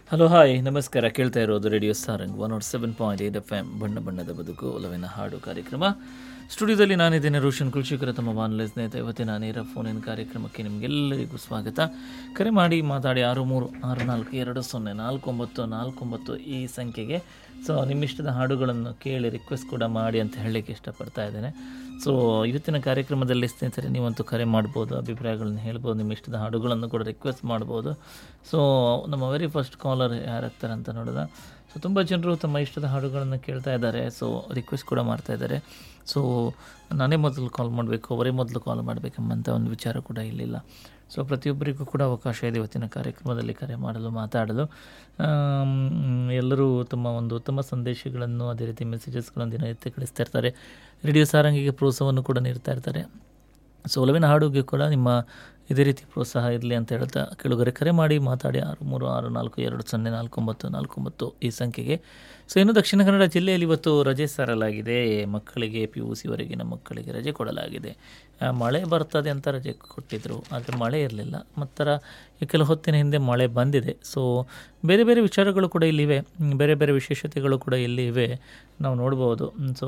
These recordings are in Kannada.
ಹಲೋ ಹಾಯ್ ನಮಸ್ಕಾರ ಕೇಳ್ತಾ ಇರೋದು radio Sarang one nought seven point eight F M ಬಣ್ಣ ಬಣ್ಣದ ಬದುಕು ಒಲವಿನ ಹಾಡು ಕಾರ್ಯಕ್ರಮ ಸ್ಟುಡಿಯೋದಲ್ಲಿ ನಾನಿದ್ದೇನೆ ರೋಷನ್ ಕುಲ್ಶೇಖರ ತಮ್ಮ ಬಾನುಲಿ ಸ್ನೇಹಿತ ಇವತ್ತಿನ ನೇರ ಫೋನಿನ ಕಾರ್ಯಕ್ರಮಕ್ಕೆ ನಿಮಗೆಲ್ಲರಿಗೂ ಸ್ವಾಗತ ಕರೆ ಮಾಡಿ ಮಾತಾಡಿ ಆರು ಮೂರು ಆರು ನಾಲ್ಕು ಎರಡು ಸೊನ್ನೆ ನಾಲ್ಕು ಒಂಬತ್ತು ನಾಲ್ಕು ಒಂಬತ್ತು ಈ ಸಂಖ್ಯೆಗೆ ಸೊ ನಿಮ್ಮಿಷ್ಟದ ಹಾಡುಗಳನ್ನು ಕೇಳಿ ರಿಕ್ವೆಸ್ಟ್ ಕೂಡ ಮಾಡಿ ಅಂತ ಹೇಳಲಿಕ್ಕೆ ಇಷ್ಟಪಡ್ತಾ ಇದ್ದೇನೆ ಸೊ ಇವತ್ತಿನ ಕಾರ್ಯಕ್ರಮದಲ್ಲಿ ಸ್ನೇಹಿತರೆ ನೀವಂತೂ ಕರೆ ಮಾಡ್ಬೋದು ಅಭಿಪ್ರಾಯಗಳನ್ನು ಹೇಳ್ಬೋದು ನಿಮ್ಮ ಇಷ್ಟದ ಹಾಡುಗಳನ್ನು ಕೂಡ ರಿಕ್ವೆಸ್ಟ್ ಮಾಡ್ಬೋದು ಸೊ ನಮ್ಮ ವೆರಿ ಫಸ್ಟ್ ಕಾಲರ್ ಯಾರಾಗ್ತಾರೆ ಅಂತ ನೋಡಿದ ಸೊ ತುಂಬ ಜನರು ತಮ್ಮ ಇಷ್ಟದ ಹಾಡುಗಳನ್ನು ಕೇಳ್ತಾ ಇದ್ದಾರೆ ಸೊ ರಿಕ್ವೆಸ್ಟ್ ಕೂಡ ಮಾಡ್ತಾ ಇದ್ದಾರೆ ಸೊ ನಾನೇ ಮೊದಲು ಕಾಲ್ ಮಾಡಬೇಕು ಅವರೇ ಮೊದಲು ಕಾಲ್ ಮಾಡಬೇಕೆಂಬಂಥ ಒಂದು ವಿಚಾರ ಕೂಡ ಇಲ್ಲಿಲ್ಲ ಸೊ ಪ್ರತಿಯೊಬ್ಬರಿಗೂ ಕೂಡ ಅವಕಾಶ ಇದೆ ಇವತ್ತಿನ ಕಾರ್ಯಕ್ರಮದಲ್ಲಿ ಕರೆ ಮಾಡಲು ಮಾತಾಡಲು ಆಮ್, ಎಲ್ಲರೂ ತಮ್ಮ ಒಂದು ಉತ್ತಮ ಸಂದೇಶಗಳನ್ನು ಅದೇ ರೀತಿ ಮೆಸೇಜಸ್ಗಳನ್ನು ದಿನನಿತ್ಯ ಕಳಿಸ್ತಾ ಇರ್ತಾರೆ ರೇಡಿಯೋ ಸಾರಂಗಿಗೆ ಪ್ರೋತ್ಸಾಹವನ್ನು ಕೂಡ ನೀಡ್ತಾ ಇರ್ತಾರೆ ಸೊ ಒಲವಿನ ಹಾಡುಗೆ ಕೂಡ ನಿಮ್ಮ ಇದೇ ರೀತಿ ಪ್ರೋತ್ಸಾಹ ಇರಲಿ ಅಂತ ಹೇಳ್ತಾ ಕೆಳಗರೆ ಕರೆ ಮಾಡಿ ಮಾತಾಡಿ ಆರು ಮೂರು ಆರು ನಾಲ್ಕು ಎರಡು ಸೊನ್ನೆ ನಾಲ್ಕು ಒಂಬತ್ತು ನಾಲ್ಕು ಒಂಬತ್ತು ಈ ಸಂಖ್ಯೆಗೆ ಸೊ ಇನ್ನು ದಕ್ಷಿಣ ಕನ್ನಡ ಜಿಲ್ಲೆಯಲ್ಲಿ ಇವತ್ತು ರಜೆ ಸಾರಲಾಗಿದೆ ಮಕ್ಕಳಿಗೆ ಪಿ ಯು ಸಿವರೆಗಿನ ಮಕ್ಕಳಿಗೆ ರಜೆ ಕೊಡಲಾಗಿದೆ ಆ, ಮಳೆ ಬರ್ತದೆ ಅಂತ ರಜೆ ಕೊಟ್ಟಿದ್ದರು ಆದರೆ ಮಳೆ ಇರಲಿಲ್ಲ ಮತ್ತರ ಈ ಕೆಲ ಹೊತ್ತಿನ ಹಿಂದೆ ಮಳೆ ಬಂದಿದೆ ಸೊ ಬೇರೆ ಬೇರೆ ವಿಚಾರಗಳು ಕೂಡ ಇಲ್ಲಿವೆ ಹ್ಮ್, ಬೇರೆ ಬೇರೆ ವಿಶೇಷತೆಗಳು ಕೂಡ ಇಲ್ಲಿ ಇವೆ ನಾವು ನೋಡ್ಬೋದು ಸೊ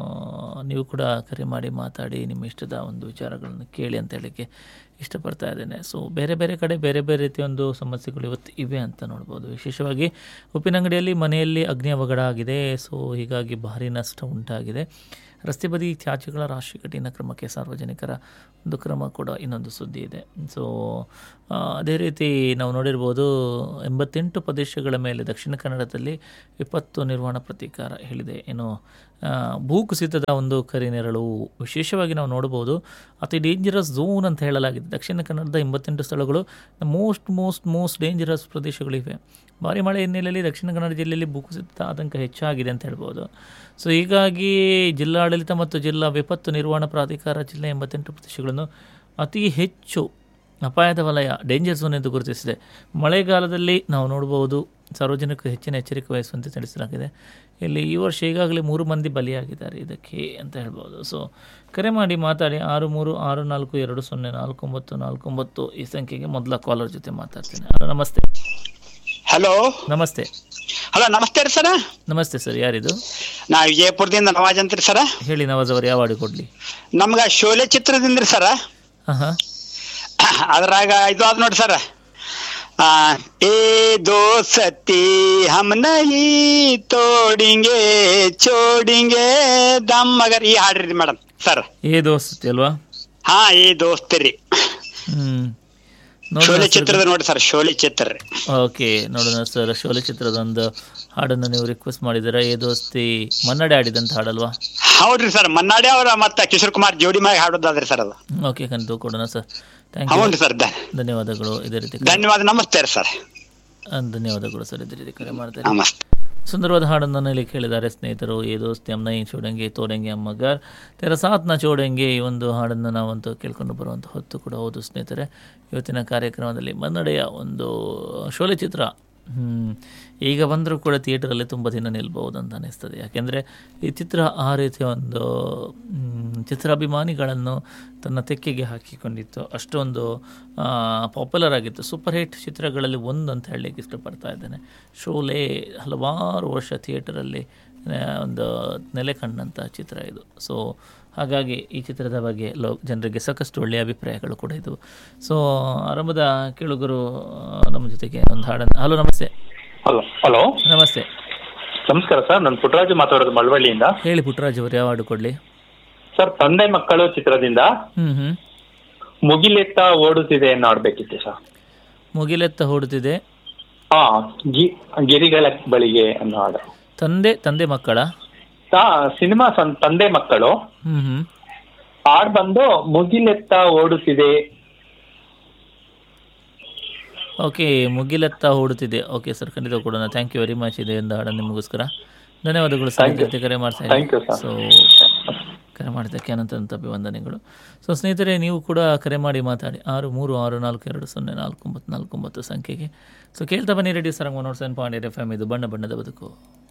ನೀವು ಕೂಡ ಕರೆ ಮಾಡಿ ಮಾತಾಡಿ ನಿಮ್ಮ ಇಷ್ಟದ ಒಂದು ವಿಚಾರಗಳನ್ನು ಕೇಳಿ ಅಂತ ಹೇಳಲಿಕ್ಕೆ ಇಷ್ಟಪಡ್ತಾ ಇದ್ದೇನೆ ಸೊ ಬೇರೆ ಬೇರೆ ಕಡೆ ಬೇರೆ ಬೇರೆ ರೀತಿಯ ಒಂದು ಸಮಸ್ಯೆಗಳು ಇವತ್ತು ಇವೆ ಅಂತ ನೋಡ್ಬೋದು ವಿಶೇಷವಾಗಿ ಉಪ್ಪಿನಂಗಡಿಯಲ್ಲಿ ಮನೆಯಲ್ಲಿ ಅಗ್ನಿ ಅವಘಡ ಆಗಿದೆ ಸೊ ಹೀಗಾಗಿ ಭಾರಿ ನಷ್ಟ ಉಂಟಾಗಿದೆ ರಸ್ತೆ ಬದಿ ತ್ಯಾಜ್ಯಗಳ ರಾಶಿ ಕಠಿಣ ಕ್ರಮಕ್ಕೆ ಸಾರ್ವಜನಿಕರ ಒಂದು ಕ್ರಮ ಕೂಡ ಇನ್ನೊಂದು ಸುದ್ದಿ ಇದೆ ಸೊ ಆ, ಅದೇ ರೀತಿ ನಾವು ನೋಡಿರ್ಬೋದು ಎಂಬತ್ತೆಂಟು ಪ್ರದೇಶಗಳ ಮೇಲೆ ದಕ್ಷಿಣ ಕನ್ನಡದಲ್ಲಿ ವಿಪತ್ತು ನಿರ್ವಹಣಾ ಪ್ರತೀಕಾರ ಹೇಳಿದೆ ಏನು ಆ, ಭೂಕುಸಿತದ ಒಂದು ಕರಿನೆರಳು ವಿಶೇಷವಾಗಿ ನಾವು ನೋಡ್ಬೋದು ಅತಿ ಡೇಂಜರಸ್ ಝೋನ್ ಅಂತ ಹೇಳಲಾಗಿದೆ ದಕ್ಷಿಣ ಕನ್ನಡದ ಎಂಬತ್ತೆಂಟು ಸ್ಥಳಗಳು ಮೋಸ್ಟ್ ಮೋಸ್ಟ್ ಮೋಸ್ಟ್ ಡೇಂಜರಸ್ ಪ್ರದೇಶಗಳಿವೆ ಭಾರಿ ಮಳೆ ಹಿನ್ನೆಲೆಯಲ್ಲಿ ದಕ್ಷಿಣ ಕನ್ನಡ ಜಿಲ್ಲೆಯಲ್ಲಿ ಭೂಕುಸಿತದ ಆತಂಕ ಹೆಚ್ಚಾಗಿದೆ ಅಂತ ಹೇಳ್ಬೋದು ಸೊ ಹೀಗಾಗಿ ಜಿಲ್ಲಾಡಳಿತ ಮತ್ತು ಜಿಲ್ಲಾ ವಿಪತ್ತು ನಿರ್ವಹಣಾ ಪ್ರಾಧಿಕಾರ ಜಿಲ್ಲೆ ಎಂಬತ್ತೆಂಟು ಪ್ರದೇಶಗಳನ್ನು ಅತಿ ಹೆಚ್ಚು ಅಪಾಯದ ವಲಯ ಡೇಂಜರ್ ಝೋನ್ ಎಂದು ಗುರುತಿಸಿದೆ ಮಳೆಗಾಲದಲ್ಲಿ ನಾವು ನೋಡಬಹುದು ಸಾರ್ವಜನಿಕರು ಹೆಚ್ಚಿನ ಎಚ್ಚರಿಕೆ ವಹಿಸುವಂತೆ ತಿಳಿಸಲಾಗಿದೆ ಇಲ್ಲಿ ಈ ವರ್ಷ ಈಗಾಗಲೇ ಮೂರು ಮಂದಿ ಬಲಿಯಾಗಿದ್ದಾರೆ ಇದಕ್ಕೆ ಅಂತ ಹೇಳ್ಬೋದು ಸೊ ಕರೆ ಮಾಡಿ ಮಾತಾಡಿ ಆರು ಮೂರು ಆರು ನಾಲ್ಕು ಎರಡು ಸೊನ್ನೆ ನಾಲ್ಕು ಒಂಬತ್ತು ನಾಲ್ಕು ಒಂಬತ್ತು ಈ ಸಂಖ್ಯೆಗೆ ಮೊದಲ ಕಾಲರ್ ಜೊತೆ ಮಾತಾಡ್ತೇನೆ ಹಲೋ ನಮಸ್ತೆ ಹಲೋ ನಮಸ್ತೆ ಹಲೋ ನಮಸ್ತೆ ರೀ ಸರ ನಮಸ್ತೆ ಸರ್ ಯಾರಿದು ನಾ ವಿಜಯಪುರದಿಂದ ನವಾಜ್ ಅಂತ್ರಿ ಸರ ಹೇಳಿ ನವಾಜ್ ಅವರು ಯಾವ ಹಾಡು ಕೊಡಲಿ ನಮ್ಗ ಶೋಲೆ ಚಿತ್ರದಿಂದ ರೀ ಸರ ಹಾಂ ಹಾಂ ಅದ್ರಾಗ ಇದು ಆದ್ ನೋಡಿ ಸರ ಆ, ಏ ದೋಸತಿ ಹಮ್ ನಹಿ ತೋಡಿಂಗೆ ಚೋಡಿಂಗೆ ದಮ್ ಮಗರ್ ಈ ಹಾಡ್ರಿ ಮೇಡಮ್ ಸರ್ ಏ ದೋಸ್ತಿ ಅಲ್ವಾ ಹಾ ಈ ದೋಸ್ತಿರಿ ಹ್ಮ್ ಶೋಲೆ ನೋಡೋಣ ಚಿತ್ರದ ನೋಡಿ ಸರ್ ಶೋಲೆ ಚಿತ್ರ ರೀ ಓಕೆ ನೋಡೋಣ ಸರ್ ಶೋಲೆ ಚಿತ್ರದ ಒಂದು ಹಾಡನ್ನು ನೀವು ರಿಕ್ವೆಸ್ಟ್ ಮಾಡಿದ್ದೀರಾ ಏ ದೋಸ್ತಿ ಮನ್ನಡೆ ಆಡಿದಂತ ಹಾಡಲ್ವಾ ಹೌದ್ರಿ ಸರ್ ಮನ್ನಾಡಿ ಅವರ ಮತ್ತ ಕಿಶೋರ್ ಕುಮಾರ್ ಜೋಡಿ ಮ್ಯಾಗ ಹಾಡೋದಾದ್ರಿ ಸರ್ ಅದು ಓಕೆ ಖಂಡಿತ ಕೊಡೋಣ ಸರ್ ಥ್ಯಾಂಕ್ ಯು ಹೌನ್ರಿ ಸರ್ ಧನ್ಯವಾದಗಳು ಇದೇ ರೀತಿ ಕರೆ- ಧನ್ಯವಾದ ನಮಸ್ತೆ ರೀ ಸರ್ ಆ, ಧನ್ಯವಾದಗಳು ಸರ್ ಇದೇ ರೀತಿ ಕರೆ ಮಾಡ್ತಾರೆ ನಮಸ್ತೆ ಸುಂದರವಾದ ಹಾಡನ್ನು ಇಲ್ಲಿ ಕೇಳಿದ್ದಾರೆ ಸ್ನೇಹಿತರು ಏ ದೋಸ್ತಿ ಅಮ್ಮ ನೈ ಚೋಡಂಗೆ ತೋಡಂಗೆ ಅಮ್ಮಗಾರ್ ತೆರ ಸಾತ್ನ ಚೋಡಂಗೆ ಈ ಒಂದು ಹಾಡನ್ನು ನಾವಂತೂ ಕೇಳ್ಕೊಂಡು ಬರುವಂಥ ಹೊತ್ತು ಕೂಡ ಹೌದು ಸ್ನೇಹಿತರೆ ಇವತ್ತಿನ ಕಾರ್ಯಕ್ರಮದಲ್ಲಿ ಮನ್ನಡೆಯ ಒಂದು ಶೋಲೆ ಚಿತ್ರ ಹ್ಮ್, ಈಗ ಬಂದರೂ ಕೂಡ ಥಿಯೇಟರಲ್ಲಿ ತುಂಬ ದಿನ ನಿಲ್ಬಹುದು ಅಂತ ಅನಿಸ್ತದೆ ಯಾಕೆಂದರೆ ಈ ಚಿತ್ರ ಆ ರೀತಿಯ ಒಂದು ಹ್ಮ್, ಚಿತ್ರಾಭಿಮಾನಿಗಳನ್ನು ತನ್ನ ತೆಕ್ಕೆಗೆ ಹಾಕಿಕೊಂಡಿತ್ತು ಅಷ್ಟೊಂದು ಪಾಪ್ಯುಲರ್ ಆಗಿತ್ತು ಸೂಪರ್ ಹಿಟ್ ಚಿತ್ರಗಳಲ್ಲಿ ಒಂದು ಅಂತ ಹೇಳಲಿಕ್ಕೆ ಇಷ್ಟಪಡ್ತಾ ಇದ್ದೇನೆ ಶೋಲೆ ಹಲವಾರು ವರ್ಷ ಥಿಯೇಟರಲ್ಲಿ ಆ, ಒಂದು ನೆಲೆ ಕಂಡಂಥ ಚಿತ್ರ ಇದು ಸೊ ಹಾಗಾಗಿ ಈ ಚಿತ್ರದ ಬಗ್ಗೆ ಲೋ ಜನರಿಗೆ ಸಾಕಷ್ಟು ಒಳ್ಳೆಯ ಅಭಿಪ್ರಾಯಗಳು ಕೂಡ ಇದ್ದವು ಸೊ ಆರಂಭದ ಕೇಳುಗರು ಆ, ನಮ್ಮ ಜೊತೆಗೆ ಒಂದು ಹಾಡನ್ನು ಹಲೋ ನಮಸ್ತೆ ಹಲೋ ಹಲೋ ನಮಸ್ತೆ ನಮಸ್ಕಾರ ಸರ್ ನಾನು ಪುಟ್ಟರಾಜು ಮಾತಾಡೋದು ಮಳವಳ್ಳಿಯಿಂದ ಹೇಳಿ ಪುಟ್ಟರಾಜ್ ಅವರು ಯಾವ ಹಾಡು ಕೊಡಲಿ ಸರ್ ತಂದೆ ಮಕ್ಕಳು ಚಿತ್ರದಿಂದ ಹ್ಞೂ ಹ್ಞೂ ಮುಗಿಲೆತ್ತ ಓಡುತ್ತಿದೆ ಅನ್ನೋ ಆಡ್ಬೇಕಿತ್ತು ಸರ್ ಮುಗಿಲೆತ್ತ ಹೊಡುತ್ತಿದೆ ಹಾ ಗಿ ಗಿರಿಗಳ ಬಳಿಗೆ ಅನ್ನೋ ಹಾಡು ತಂದೆ ತಂದೆ ಮಕ್ಕಳ ಹಾ ಸಿನಿಮಾ ಸಂ ತಂದೆ ಮಕ್ಕಳು ಹ್ಞೂ ಹ್ಞೂ ಹಾಡ್ ಬಂದು ಮುಗಿಲೆತ್ತ ಓಡುತ್ತಿದೆ ಓಕೆ ಮುಗಿಲೆತ್ತ ಓಡುತ್ತಿದೆ ಓಕೆ ಸರ್ ಖಂಡಿತ ಕೊಡೋಣ ಥ್ಯಾಂಕ್ ಯು ವೆರಿ ಮಚ್ ಇದೆ ಎಂದು ಹಾಡನ್ನು ನಿಮಗೋಸ್ಕರ ಧನ್ಯವಾದಗಳು ಸರ್ Thank you. ಜೊತೆ ಕರೆ ಮಾಡ್ತಾ Thank you, sir. ಸೊ ಕರೆ ಮಾಡಿದ್ದಕ್ಕೆ ಅನಂತ ಅಭಿವಂದನೆಗಳು ಸೊ ಸ್ನೇಹಿತರೆ ನೀವು ಕೂಡ ಕರೆ ಮಾಡಿ ಮಾತಾಡಿ ಆರು ಮೂರು ಆರು ನಾಲ್ಕು ಎರಡು ಸೊನ್ನೆ ನಾಲ್ಕು ಒಂಬತ್ತು ನಾಲ್ಕು ಒಂಬತ್ತು ಸಂಖ್ಯೆಗೆ ಸೊ ಕೇಳ್ತಾ ಬನ್ನಿ ready sir one nought seven point eight F M ಇದು ಬಣ್ಣ ಬಣ್ಣದ ಬದುಕು